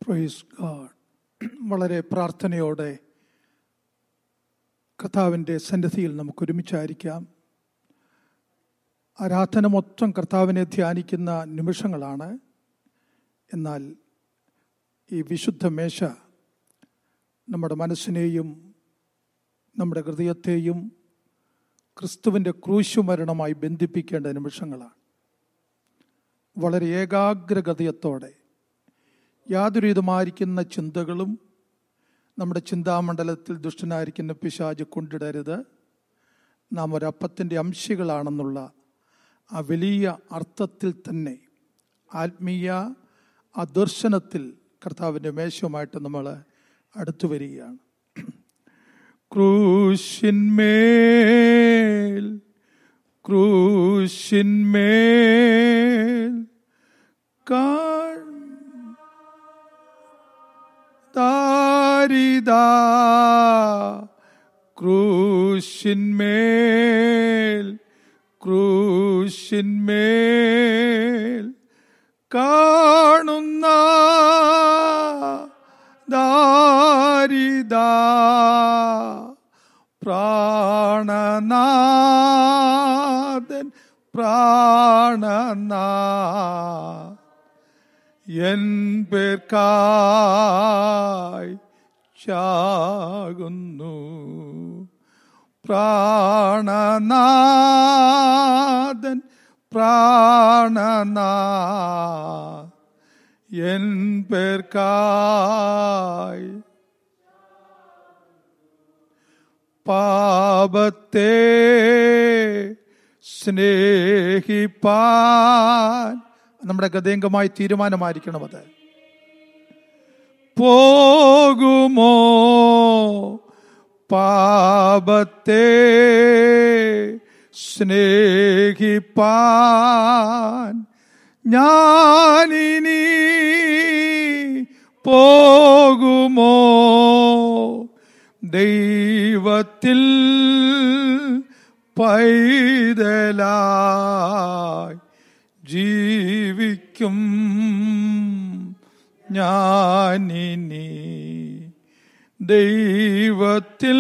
praise God വളരെ പ്രാർത്ഥനയോടെ കർത്താവിൻ്റെ സന്നിധിയിൽ നമുക്ക് ഒരുമിച്ചായിരിക്കാം ആരാധന മൊത്തം കർത്താവിനെ ധ്യാനിക്കുന്ന നിമിഷങ്ങളാണ് എന്നാൽ ഈ വിശുദ്ധ മേശ നമ്മുടെ മനസ്സിനെയും നമ്മുടെ ഹൃദയത്തെയും ക്രിസ്തുവിൻ്റെ ക്രൂശുമരണമായി ബന്ധിപ്പിക്കേണ്ട നിമിഷങ്ങളാണ് വളരെ ഏകാഗ്രഗതയത്തോടെ യാതൊരു വിധമായിരിക്കുന്ന ചിന്തകളും നമ്മുടെ ചിന്താമണ്ഡലത്തിൽ ദുഷ്ടനായിരിക്കുന്ന പിശാജ് കൊണ്ടിടരുത് നാം ഒരപ്പത്തിൻ്റെ അംശികളാണെന്നുള്ള ആ വലിയ അർത്ഥത്തിൽ തന്നെ ആത്മീയ ആ ദർശനത്തിൽ കർത്താവിൻ്റെ മേശവുമായിട്ട് നമ്മൾ അടുത്തു വരികയാണ് ക്രൂശിന്മേൽ ക്രൂശിന്മേൽ കാൺ താരിതാ ക്രൂശിന്മേൽ ക്രൂശിന്മേൽ കാണുന്ന ദാരിതാ പ്രാണനാഥൻ പ്രാണനാ എൻ പേർക്കായി ചാകുന്നു പ്രാണനാഥൻ പ്രാണനാ എൻ പേർക്കായി പാപത്തെ സ്നേഹിപ്പാൻ നമ്മുടെ ഗതേംഗമായ തീരുമാനമായിരിക്കണം അത് പോകുമോ പാപത്തെ സ്നേഹിപ്പാൻ ഞാനിനി പോകുമോ ദൈവത്തിൽ പൈതലായി ജീവിക്കും ഞാനിനി ദൈവത്തിൽ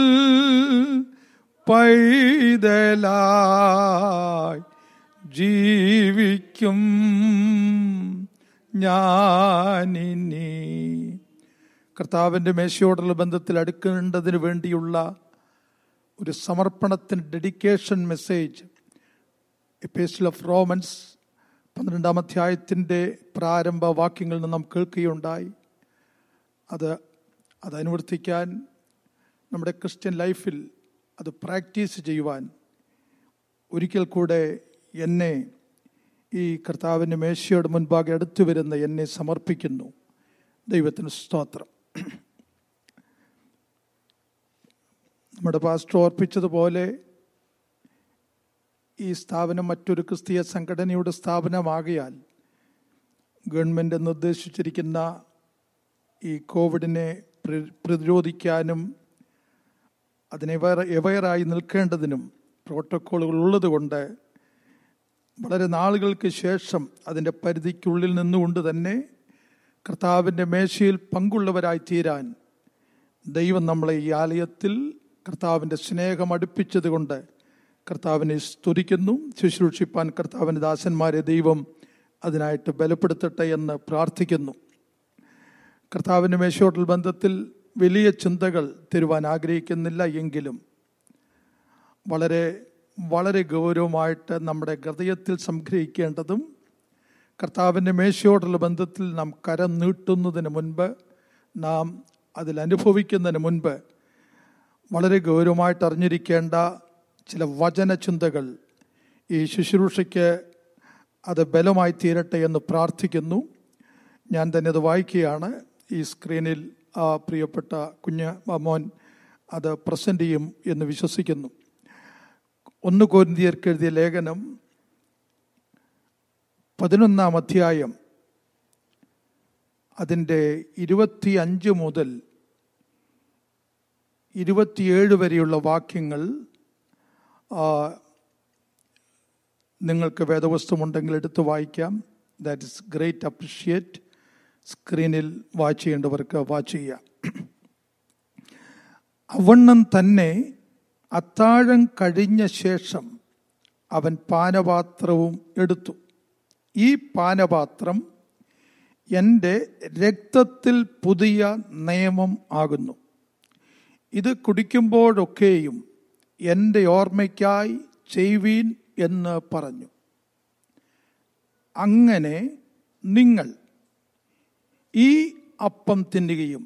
പൈതലായി ജീവിക്കും ഞാനിനി കർത്താവിൻ്റെ മേശയോടുള്ള ബന്ധത്തിൽ അടുക്കേണ്ടതിന് വേണ്ടിയുള്ള ഒരു സമർപ്പണത്തിന് ഡെഡിക്കേഷൻ മെസ്സേജ് എപ്പേസിൽ ഓഫ് റോമൻസ് പന്ത്രണ്ടാം അധ്യായത്തിൻ്റെ പ്രാരംഭ വാക്യങ്ങളിൽ നിന്ന് നാം കേൾക്കുകയുണ്ടായി അത് അത് അനുവർത്തിക്കാൻ നമ്മുടെ ക്രിസ്ത്യൻ ലൈഫിൽ അത് പ്രാക്ടീസ് ചെയ്യുവാൻ ഒരിക്കൽ കൂടെ എന്നെ ഈ കർത്താവിൻ്റെ മേശയുടെ മുൻപാകെ അടുത്തു വരുന്ന എന്നെ സമർപ്പിക്കുന്നു ദൈവത്തിന് സ്തോത്രം നമ്മുടെ പാസ്റ്റർ ഓർപ്പിച്ചതുപോലെ ഈ സ്ഥാപനം മറ്റൊരു ക്രിസ്തീയ സംഘടനയുടെ സ്ഥാപനമാകിയാൽ ഗവൺമെൻറ് നിർദ്ദേശിച്ചിരിക്കുന്ന ഈ കോവിഡിനെ പ്രതിരോധിക്കാനും അതിനെ എവയറായി നിൽക്കേണ്ടതിനും പ്രോട്ടോക്കോളുകൾ ഉള്ളതുകൊണ്ട് വളരെ നാളുകൾക്ക് ശേഷം അതിൻ്റെ പരിധിക്കുള്ളിൽ നിന്നുകൊണ്ട് തന്നെ കർത്താവിൻ്റെ മേശയിൽ പങ്കുള്ളവരായി തീരാൻ ദൈവം നമ്മളെ ഈ ആലയത്തിൽ കർത്താവിൻ്റെ സ്നേഹം അടുപ്പിച്ചത് കൊണ്ട് കർത്താവിനെ സ്തുതിക്കുന്നു ശുശ്രൂഷിപ്പാൻ കർത്താവിൻ്റെ ദാസന്മാരെ ദൈവം അതിനായിട്ട് ബലപ്പെടുത്തട്ടെ എന്ന് പ്രാർത്ഥിക്കുന്നു കർത്താവിൻ്റെ മേശോട്ടൽ ബന്ധത്തിൽ വലിയ ചിന്തകൾ തരുവാൻ ആഗ്രഹിക്കുന്നില്ല എങ്കിലും വളരെ വളരെ ഗൗരവമായിട്ട് നമ്മുടെ ഹൃദയത്തിൽ സംഗ്രഹിക്കേണ്ടതും കർത്താവിൻ്റെ മേശയോടുള്ള ബന്ധത്തിൽ നാം കരം നീട്ടുന്നതിന് മുൻപ് നാം അതിൽ അനുഭവിക്കുന്നതിന് മുൻപ് വളരെ ഗൗരവമായിട്ട് അറിഞ്ഞിരിക്കേണ്ട ചില വചന ചിന്തകൾ ഈ ശുശ്രൂഷയ്ക്ക് അത് ബലമായി തീരട്ടെ എന്ന് പ്രാർത്ഥിക്കുന്നു ഞാൻ തന്നെ അത് വായിക്കുകയാണ് ഈ സ്ക്രീനിൽ ആ പ്രിയപ്പെട്ട കുഞ്ഞ് മോൻ അത് പ്രസന്റ് ചെയ്യും എന്ന് വിശ്വസിക്കുന്നു ഒന്ന് കോരിന്തിയർക്ക് എഴുതിയ ലേഖനം പതിനൊന്നാം അധ്യായം അതിൻ്റെ ഇരുപത്തി അഞ്ച് മുതൽ ഇരുപത്തിയേഴ് വരെയുള്ള വാക്യങ്ങൾ നിങ്ങൾക്ക് വേദവസ്തുമുണ്ടെങ്കിൽ എടുത്ത് വായിക്കാം ദാറ്റ് ഇസ് ഗ്രേറ്റ് അപ്രിഷിയേറ്റ് സ്ക്രീനിൽ വാച്ച് ചെയ്യേണ്ടവർക്ക് വാച്ച് ചെയ്യാം അവണ്ണം തന്നെ അത്താഴം കഴിഞ്ഞ ശേഷം അവൻ പാനപാത്രവും എടുത്തു ഈ പാനപാത്രം എൻ്റെ രക്തത്തിൽ പുതിയ നിയമം ആകുന്നു ഇത് കുടിക്കുമ്പോഴൊക്കെയും എൻ്റെ ഓർമ്മയ്ക്കായി ചെയ്യുവീൻ എന്ന് പറഞ്ഞു അങ്ങനെ നിങ്ങൾ ഈ അപ്പം തിന്നുകയും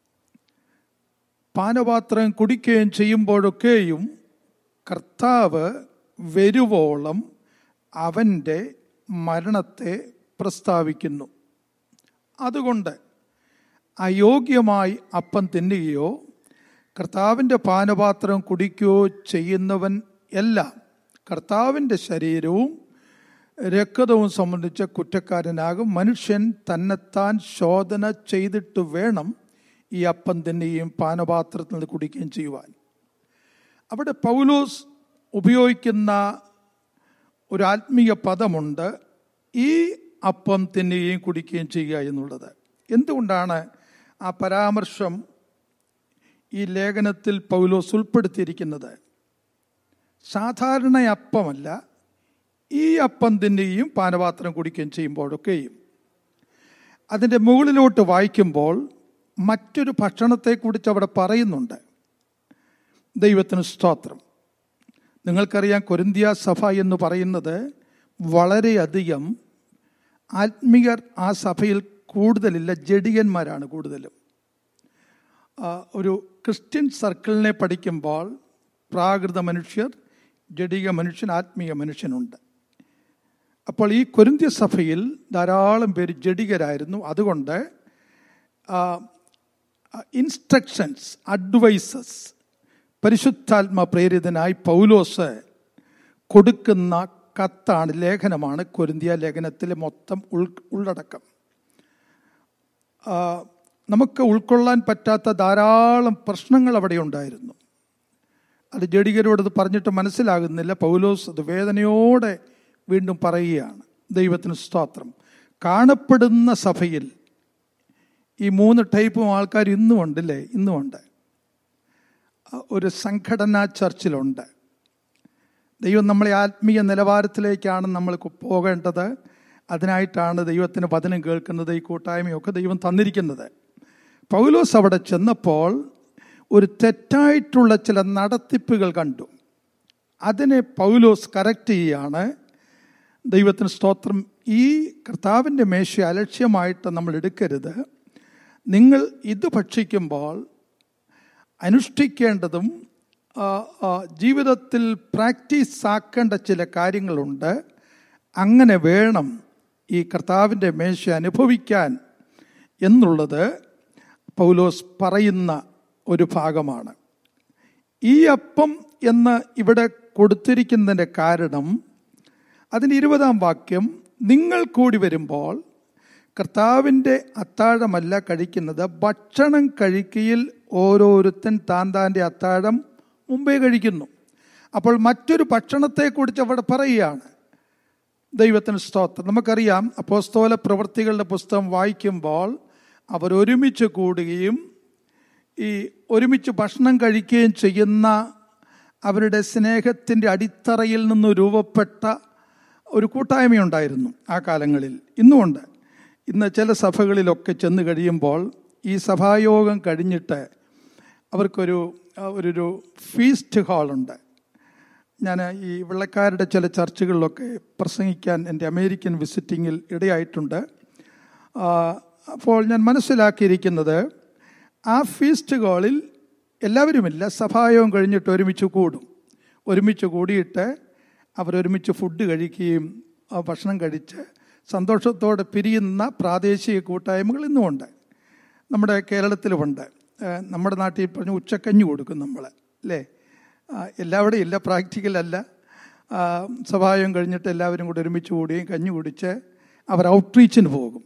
പാനപാത്രം കുടിക്കുകയും ചെയ്യുമ്പോഴൊക്കെയും കർത്താവ് വരുവോളം അവൻ്റെ മരണത്തെ പ്രസ്താവിക്കുന്നു അതുകൊണ്ട് അയോഗ്യമായി അപ്പം തിന്നുകയോ കർത്താവിൻ്റെ പാനപാത്രം കുടിക്കുകയോ ചെയ്യുന്നവൻ എല്ലാം കർത്താവിൻ്റെ ശരീരവും രക്തവും സംബന്ധിച്ച കുറ്റക്കാരനാകും മനുഷ്യൻ തന്നെത്താൻ ശോധന ചെയ്തിട്ട് വേണം ഈ അപ്പം തിന്നുകയും പാനപാത്രത്തിൽ നിന്ന് കുടിക്കുകയും ചെയ്യുവാൻ അവിടെ പൗലോസ് ഉപയോഗിക്കുന്ന ഒരു ആത്മീയ പദമുണ്ട് ഈ അപ്പം തിന്നുകയും കുടിക്കുകയും ചെയ്യുക എന്നുള്ളത് എന്തുകൊണ്ടാണ് ആ പരാമർശം ഈ ലേഖനത്തിൽ പൗലോസ് ഉൾപ്പെടുത്തിയിരിക്കുന്നത് സാധാരണ അപ്പമല്ല ഈ അപ്പം തിന്നുകയും പാനപാത്രം കുടിക്കുകയും ചെയ്യുമ്പോഴൊക്കെയും അതിൻ്റെ മുകളിലോട്ട് വായിക്കുമ്പോൾ മറ്റൊരു ഭക്ഷണത്തെക്കുറിച്ച് അവിടെ പറയുന്നുണ്ട് ദൈവത്തിന് സ്തോത്രം നിങ്ങൾക്കറിയാം കൊരിന്തിയ സഭ എന്ന് പറയുന്നത് വളരെയധികം ആത്മീയർ ആ സഭയിൽ കൂടുതലില്ല ജഡികന്മാരാണ് കൂടുതലും ഒരു ക്രിസ്ത്യൻ സർക്കിളിനെ പഠിക്കുമ്പോൾ പ്രാകൃത മനുഷ്യർ ജഡിക മനുഷ്യൻ ആത്മീയ മനുഷ്യനുണ്ട് അപ്പോൾ ഈ കൊരിന്ത്യ സഭയിൽ ധാരാളം പേര് ജഡികരായിരുന്നു അതുകൊണ്ട് ഇൻസ്ട്രക്ഷൻസ് അഡ്വൈസസ് പരിശുദ്ധാത്മ പ്രേരിതനായി പൗലോസ് കൊടുക്കുന്ന കത്താണ് ലേഖനമാണ് കൊരിന്തിയ ലേഖനത്തിലെ മൊത്തം ഉൾ ഉള്ളടക്കം നമുക്ക് ഉൾക്കൊള്ളാൻ പറ്റാത്ത ധാരാളം പ്രശ്നങ്ങൾ അവിടെ ഉണ്ടായിരുന്നു അത് ജഡികരോട് അത് പറഞ്ഞിട്ട് മനസ്സിലാകുന്നില്ല പൗലോസ് അത് വേദനയോടെ വീണ്ടും പറയുകയാണ് ദൈവത്തിന് സ്തോത്രം കാണപ്പെടുന്ന സഭയിൽ ഈ മൂന്ന് ടൈപ്പും ആൾക്കാർ ഇന്നും ഉണ്ടല്ലേ ഇന്നും ഉണ്ട് ഒരു സംഘടനാ ചർച്ചിലുണ്ട് ദൈവം നമ്മളെ ആത്മീയ നിലവാരത്തിലേക്കാണ് നമ്മൾ പോകേണ്ടത് അതിനായിട്ടാണ് ദൈവത്തിന് വചനം കേൾക്കുന്നത് ഈ കൂട്ടായ്മയൊക്കെ ദൈവം തന്നിരിക്കുന്നത് പൗലോസ് അവിടെ ചെന്നപ്പോൾ ഒരു തെറ്റായിട്ടുള്ള ചില നടത്തിപ്പുകൾ കണ്ടു അതിനെ പൗലോസ് കറക്റ്റ് ചെയ്യുകയാണ് ദൈവത്തിന് സ്തോത്രം ഈ കർത്താവിൻ്റെ മേശ അലക്ഷ്യമായിട്ട് നമ്മൾ എടുക്കരുത് നിങ്ങൾ ഇത് ഭക്ഷിക്കുമ്പോൾ അനുഷ്ഠിക്കേണ്ടതും ജീവിതത്തിൽ പ്രാക്ടീസ് ആക്കേണ്ട ചില കാര്യങ്ങളുണ്ട് അങ്ങനെ വേണം ഈ കർത്താവിൻ്റെ മേശ അനുഭവിക്കാൻ എന്നുള്ളത് പൗലോസ് പറയുന്ന ഒരു ഭാഗമാണ് ഈ അപ്പം എന്ന് ഇവിടെ കൊടുത്തിരിക്കുന്നതിൻ്റെ കാരണം അതിന് ഇരുപതാം വാക്യം നിങ്ങൾ കൂടി വരുമ്പോൾ കർത്താവിൻ്റെ അത്താഴമല്ല കഴിക്കുന്നത് ഭക്ഷണം കഴിക്കയിൽ ഓരോരുത്തൻ താൻ താൻ്റെ അത്താഴം മുമ്പേ കഴിക്കുന്നു അപ്പോൾ മറ്റൊരു ഭക്ഷണത്തെക്കുറിച്ച് അവിടെ പറയുകയാണ് ദൈവത്തിന് സ്തോത്രം നമുക്കറിയാം അപ്പോസ്തോല പ്രവൃത്തികളുടെ പുസ്തകം വായിക്കുമ്പോൾ അവർ ഒരുമിച്ച് കൂടുകയും ഈ ഒരുമിച്ച് ഭക്ഷണം കഴിക്കുകയും ചെയ്യുന്ന അവരുടെ സ്നേഹത്തിൻ്റെ അടിത്തറയിൽ നിന്ന് രൂപപ്പെട്ട ഒരു കൂട്ടായ്മയുണ്ടായിരുന്നു ആ കാലങ്ങളിൽ ഇന്നുമുണ്ട് ഇന്ന് ചില സഭകളിലൊക്കെ ചെന്ന് കഴിയുമ്പോൾ ഈ സഭായോഗം കഴിഞ്ഞിട്ട് അവർക്കൊരു ഒരു ഫീസ്റ്റ് ഹാളുണ്ട് ഞാൻ ഈ വെള്ളക്കാരുടെ ചില ചർച്ചുകളിലൊക്കെ പ്രസംഗിക്കാൻ എൻ്റെ അമേരിക്കൻ വിസിറ്റിങ്ങിൽ ഇടയായിട്ടുണ്ട് അപ്പോൾ ഞാൻ മനസ്സിലാക്കിയിരിക്കുന്നത് ആ ഫീസ്റ്റ് ഹാളിൽ എല്ലാവരുമില്ല സഭായോഗം കഴിഞ്ഞിട്ട് ഒരുമിച്ച് കൂടും ഒരുമിച്ച് കൂടിയിട്ട് അവരൊരുമിച്ച് ഫുഡ് കഴിക്കുകയും ഭക്ഷണം കഴിച്ച് സന്തോഷത്തോടെ പിരിയുന്ന പ്രാദേശിക കൂട്ടായ്മകൾ ഇന്നുമുണ്ട് നമ്മുടെ കേരളത്തിലുമുണ്ട് നമ്മുടെ നാട്ടിൽ പറഞ്ഞ് ഉച്ചക്കഞ്ഞി കൊടുക്കും നമ്മൾ അല്ലേ എല്ലാവിടെയും ഇല്ല പ്രാക്ടിക്കൽ അല്ല സഭായം കഴിഞ്ഞിട്ട് എല്ലാവരും കൂടെ ഒരുമിച്ച് കൂടുകയും കഞ്ഞി കുടിച്ച് അവർ ഔട്ട്റീച്ചിന് പോകും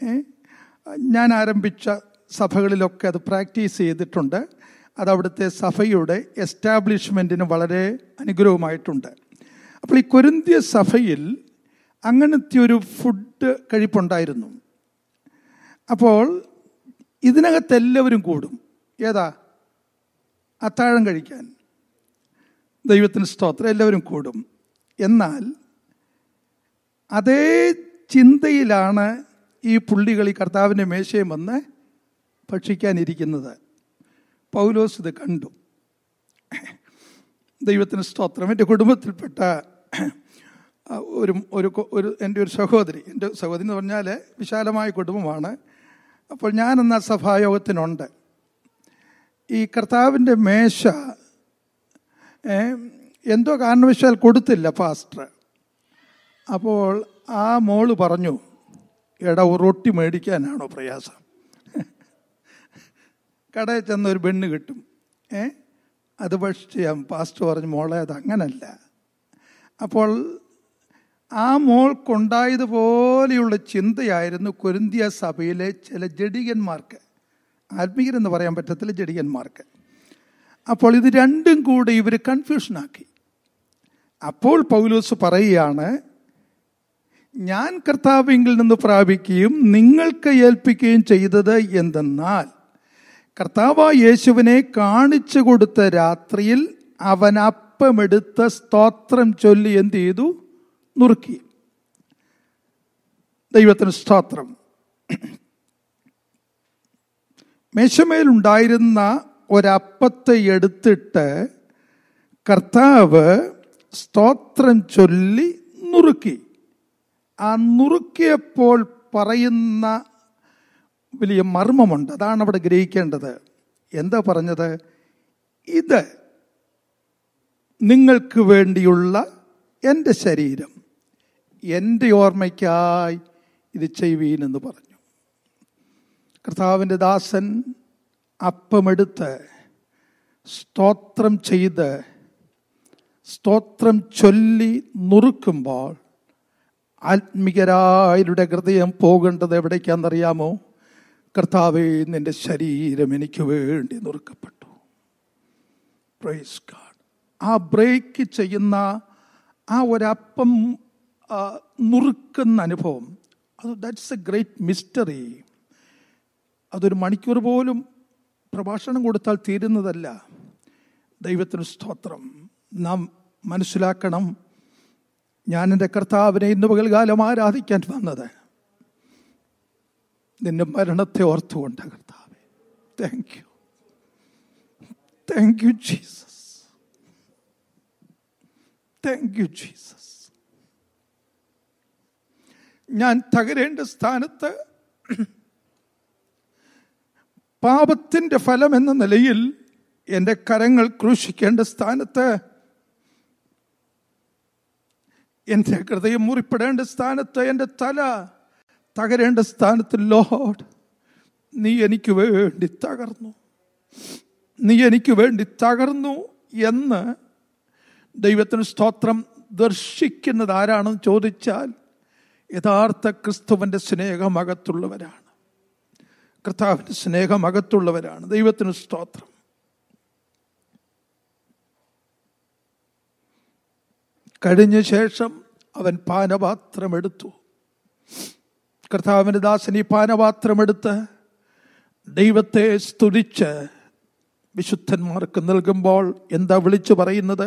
ഞാൻ ആരംഭിച്ച സഭകളിലൊക്കെ അത് പ്രാക്ടീസ് ചെയ്തിട്ടുണ്ട് അത് അവിടുത്തെ സഭയുടെ എസ്റ്റാബ്ലിഷ്മെൻറ്റിന് വളരെ അനുഗ്രഹമായിട്ടുണ്ട് അപ്പോൾ ഈ കൊരിന്ത്യ സഭയിൽ അങ്ങനത്തെ ഒരു ഫുഡ് കഴിപ്പുണ്ടായിരുന്നു അപ്പോൾ ഇതിനകത്ത് എല്ലാവരും കൂടും ഏതാ അത്താഴം കഴിക്കാൻ ദൈവത്തിന് സ്തോത്രം എല്ലാവരും കൂടും എന്നാൽ അതേ ചിന്തയിലാണ് ഈ പുള്ളികൾ ഈ കർത്താവിൻ്റെ മേശയും വന്ന് ഭക്ഷിക്കാനിരിക്കുന്നത് പൗലോസ് ഇത് കണ്ടു ദൈവത്തിന് സ്തോത്രം എൻ്റെ കുടുംബത്തിൽപ്പെട്ട ഒരു ഒരു ഒരു എൻ്റെ ഒരു സഹോദരി എൻ്റെ സഹോദരി എന്ന് പറഞ്ഞാൽ വിശാലമായ കുടുംബമാണ് അപ്പോൾ ഞാനെന്ന സഭായോഗത്തിനുണ്ട് ഈ കർത്താവിൻ്റെ മേശ എന്തോ കാരണവശാൽ കൊടുത്തില്ല ഫാസ്റ്റർ അപ്പോൾ ആ മോള് പറഞ്ഞു എടാ റൊട്ടി മേടിക്കാനാണോ പ്രയാസം കടയിൽ ചെന്ന ഒരു പെണ്ണ് കിട്ടും ഏ അത് പക്ഷേ പാസ്റ്റർ പറഞ്ഞു മോളെ അത് അങ്ങനല്ല അപ്പോൾ ആ മോൾക്കുണ്ടായതുപോലെയുള്ള ചിന്തയായിരുന്നു കൊരിന്തിയ സഭയിലെ ചില ജഡികന്മാർക്ക് ആത്മീയരെന്ന് പറയാൻ പറ്റത്തില്ല ജഡികന്മാർക്ക് അപ്പോൾ ഇത് രണ്ടും കൂടെ ഇവർ കൺഫ്യൂഷനാക്കി അപ്പോൾ പൗലോസ് പറയുകയാണ് ഞാൻ കർത്താവിങ്കിൽ നിന്ന് പ്രാപിക്കുകയും നിങ്ങൾക്ക് ഏൽപ്പിക്കുകയും ചെയ്തത് എന്തെന്നാൽ കർത്താവ് യേശുവിനെ കാണിച്ചു കൊടുത്ത രാത്രിയിൽ അവൻ അപ്പമെടുത്ത് സ്തോത്രം ചൊല്ലി എന്ത് ചെയ്തു നുറുക്കി ദൈവത്തിന് സ്തോത്രം മേശമേലുണ്ടായിരുന്ന ഒരപ്പത്തെ എടുത്തിട്ട് കർത്താവ് സ്തോത്രം ചൊല്ലി നുറുക്കി ആ നുറുക്കിയപ്പോൾ പറയുന്ന വലിയ മർമ്മമുണ്ട് അതാണ് അവിടെ ഗ്രഹിക്കേണ്ടത് എന്താ പറഞ്ഞത് ഇത് നിങ്ങൾക്ക് വേണ്ടിയുള്ള എൻ്റെ ശരീരം എൻ്റെ ഓർമ്മയ്ക്കായി ഇത് ചെയ്യുവീനെന്ന് പറഞ്ഞു കർത്താവിൻ്റെ ദാസൻ അപ്പമെടുത്ത് സ്തോത്രം ചെയ്ത് സ്തോത്രം ചൊല്ലി നുറുക്കുമ്പോൾ ആത്മികരായരുടെ ഹൃദയം പോകേണ്ടത് എവിടേക്കാണെന്നറിയാമോ കർത്താവേ നിന്റെ ശരീരം എനിക്ക് വേണ്ടി നുറുക്കപ്പെട്ടു പ്രൈസ് ഗാഡ് ആ ബ്രേക്ക് ചെയ്യുന്ന ആ ഒരപ്പം നുറുക്കുന്ന അനുഭവം അത് ദാറ്റ്സ് എ ഗ്രേറ്റ് മിസ്റ്ററി അതൊരു മണിക്കൂർ പോലും പ്രഭാഷണം കൊടുത്താൽ തീരുന്നതല്ല ദൈവത്തിന് സ്തോത്രം നാം മനസ്സിലാക്കണം ഞാൻ എൻ്റെ കർത്താവിനെ ഇന്ന് പകൽകാലം ആരാധിക്കാൻ വന്നത് നിന്റെ മരണത്തെ ഓർത്തുകൊണ്ട് കർത്താവെ thank you thank you Jesus thank you Jesus ഞാൻ തകരേണ്ട സ്ഥാനത്ത് പാപത്തിന്റെ ഫലം എന്ന നിലയിൽ എൻ്റെ കരങ്ങൾ ക്രൂശിക്കേണ്ട സ്ഥാനത്ത് എൻ്റെ ഹൃദയം മുറിപ്പെടേണ്ട സ്ഥാനത്ത് എൻ്റെ തല തകരേണ്ട സ്ഥാനത്ത് ലോഡ് നീ എനിക്ക് വേണ്ടി തകർന്നു നീ എനിക്ക് വേണ്ടി തകർന്നു എന്ന് ദൈവത്തിന് സ്തോത്രം ദർശിക്കുന്നത് ആരാണെന്ന് ചോദിച്ചാൽ യഥാർത്ഥ ക്രിസ്തുവിൻ്റെ സ്നേഹം അകത്തുള്ളവരാണ് കർത്താവിൻ്റെ സ്നേഹം അകത്തുള്ളവരാണ് ദൈവത്തിന് സ്തോത്രം കഴിഞ്ഞ ശേഷം അവൻ പാനപാത്രം എടുത്തു കർത്താവിൻ്റെ ദാസൻ ഈ പാനപാത്രം എടുത്ത് ദൈവത്തെ സ്തുതിച്ച് വിശുദ്ധന്മാർക്ക് നൽകുമ്പോൾ എന്താ വിളിച്ചു പറയുന്നത്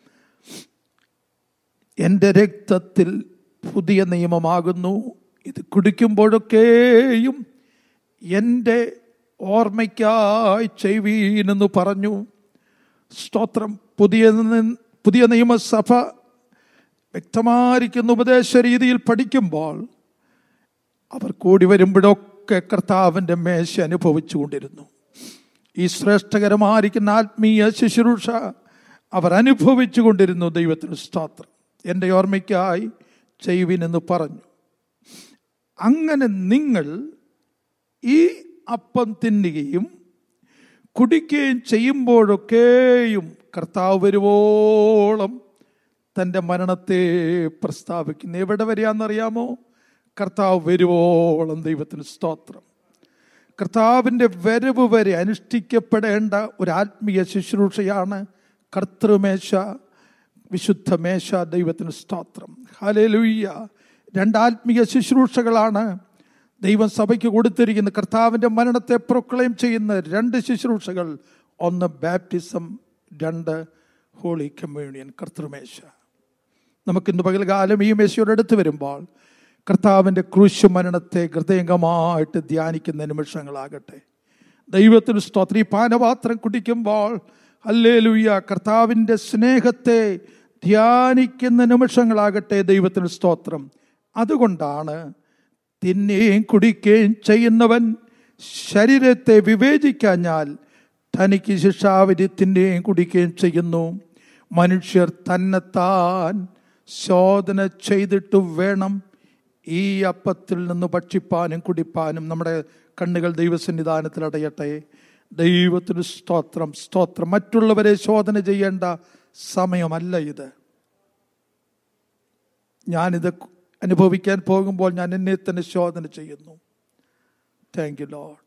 എൻ്റെ രക്തത്തിൽ പുതിയ നിയമമാകുന്നു ഇത് കുടിക്കുമ്പോഴൊക്കെയും എൻ്റെ ഓർമ്മയ്ക്കായി ചെയ്വീനെന്ന് പറഞ്ഞു സ്തോത്രം പുതിയ പുതിയ നിയമസഭ വ്യക്തമായിരിക്കുന്ന ഉപദേശ രീതിയിൽ പഠിക്കുമ്പോൾ അവർ കൂടി വരുമ്പോഴൊക്കെ കർത്താവിൻ്റെ മേശ അനുഭവിച്ചുകൊണ്ടിരുന്നു ഈ ശ്രേഷ്ഠകരമായിരിക്കുന്ന ആത്മീയ ശുശ്രൂഷ അവർ അനുഭവിച്ചു കൊണ്ടിരുന്നു ദൈവത്തിന് സ്തോത്രം എൻ്റെ ഓർമ്മയ്ക്കായി ചെയ്യുവിനെന്ന് പറഞ്ഞു അങ്ങനെ നിങ്ങൾ ഈ അപ്പം തിന്നുകയും കുടിക്കുകയും ചെയ്യുമ്പോഴൊക്കെയും കർത്താവ് വരുവോളം തൻ്റെ മരണത്തെ പ്രസ്താവിക്കുന്നു എവിടെ വരികയെന്നറിയാമോ കർത്താവ് വരുവോളം ദൈവത്തിന് സ്തോത്രം കർത്താവിൻ്റെ വരവ് വരെ അനുഷ്ഠിക്കപ്പെടേണ്ട ഒരു ആത്മീയ ശുശ്രൂഷയാണ് കർത്തൃമേശ വിശുദ്ധ മേശ ദൈവത്തിന് സ്തോത്രം ഹലേലുയ്യ രണ്ട് ആത്മീയ ശുശ്രൂഷകളാണ് ദൈവം സഭയ്ക്ക് കൊടുത്തിരിക്കുന്ന കർത്താവിൻ്റെ മരണത്തെ പ്രൊക്ലെയിം ചെയ്യുന്ന രണ്ട് ശുശ്രൂഷകൾ ഒന്ന് ബാപ്റ്റിസം രണ്ട് ഹോളി കമ്മ്യൂണിയൻ കർത്തൃമേശ നമുക്കിന്ന് പകൽകാലം ഈ മേശയോട് അടുത്ത് വരുമ്പോൾ കർത്താവിൻ്റെ ക്രൂശ് മരണത്തെ ഹൃദയംഗമായിട്ട് ധ്യാനിക്കുന്ന നിമിഷങ്ങളാകട്ടെ ദൈവത്തിന് സ്തോത്രി പാനപാത്രം കുടിക്കുമ്പോൾ അല്ലേലുയ്യ കർത്താവിൻ്റെ സ്നേഹത്തെ ധ്യാനിക്കുന്ന നിമിഷങ്ങളാകട്ടെ ദൈവത്തിന് സ്തോത്രം അതുകൊണ്ടാണ് തിന്നുകയും കുടിക്കുകയും ചെയ്യുന്നവൻ ശരീരത്തെ വിവേചിക്കാഞ്ഞാൽ തനിക്ക് ശിക്ഷാവിധി തിന്നുകയും കുടിക്കുകയും ചെയ്യുന്നു മനുഷ്യർ തന്നെത്താൻ ശോധന ചെയ്തിട്ട് വേണം ഈ അപ്പത്തിൽ നിന്ന് ഭക്ഷിപ്പാനും കുടിപ്പാനും നമ്മുടെ കണ്ണുകൾ ദൈവസന്നിധാനത്തിൽ അടയട്ടെ ദൈവത്തിന് സ്തോത്രം സ്തോത്രം മറ്റുള്ളവരെ ശോധന ചെയ്യേണ്ട സമയമല്ല ഇത് ഞാനിത് അനുഭവിക്കാൻ പോകുമ്പോൾ ഞാൻ എന്നെ തന്നെ ശോധന ചെയ്യുന്നു താങ്ക് യു ലോഡ്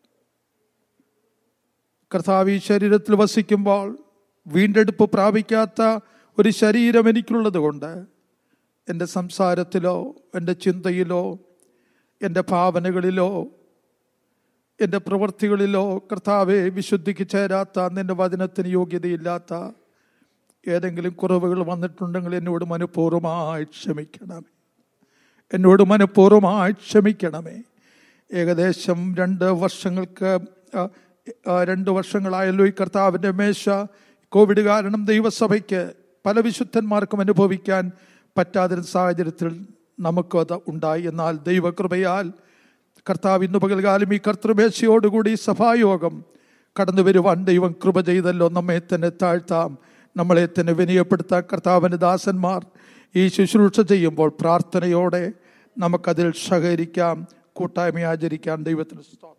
കർത്താവ് ഈ ശരീരത്തിൽ വസിക്കുമ്പോൾ വീണ്ടെടുപ്പ് പ്രാപിക്കാത്ത ഒരു ശരീരം എനിക്കുള്ളത് കൊണ്ട് എൻ്റെ സംസാരത്തിലോ എൻ്റെ ചിന്തയിലോ എൻ്റെ ഭാവനകളിലോ എൻ്റെ പ്രവൃത്തികളിലോ കർത്താവെ വിശുദ്ധിക്ക് ചേരാത്ത നിന്റെ വചനത്തിന് യോഗ്യതയില്ലാത്ത ഏതെങ്കിലും കുറവുകൾ വന്നിട്ടുണ്ടെങ്കിൽ എന്നോട് മനഃപൂർവ്വമായി ക്ഷമിക്കണമേ എന്നോട് മനഃപൂർവ്വമായി ക്ഷമിക്കണമേ ഏകദേശം രണ്ട് വർഷങ്ങൾക്ക് ആ, ആ, രണ്ട് വർഷങ്ങളായല്ലോ ഈ കർത്താവിൻ്റെ മേശ കോവിഡ് കാരണം ദൈവസഭയ്ക്ക് പല വിശുദ്ധന്മാർക്കും അനുഭവിക്കാൻ പറ്റാതിരുന്ന സാഹചര്യത്തിൽ നമുക്കത് ഉണ്ടായി എന്നാൽ ദൈവകൃപയാൽ കർത്താവ് ഇന്ന് പകൽകാലം ഈ കർത്തൃമേശയോടുകൂടി സഭായോഗം കടന്നു വരുവാൻ ദൈവം കൃപ ചെയ്തല്ലോ നമ്മെ തന്നെ താഴ്ത്താം നമ്മളെ തന്നെ വിനയപ്പെടുത്താൻ കർത്താവിൻ്റെ ദാസന്മാർ ഈ ശുശ്രൂഷ ചെയ്യുമ്പോൾ പ്രാർത്ഥനയോടെ നമുക്കതിൽ സഹകരിക്കാം കൂട്ടായ്മ ആചരിക്കാം ദൈവത്തിന് സ്തോത്രം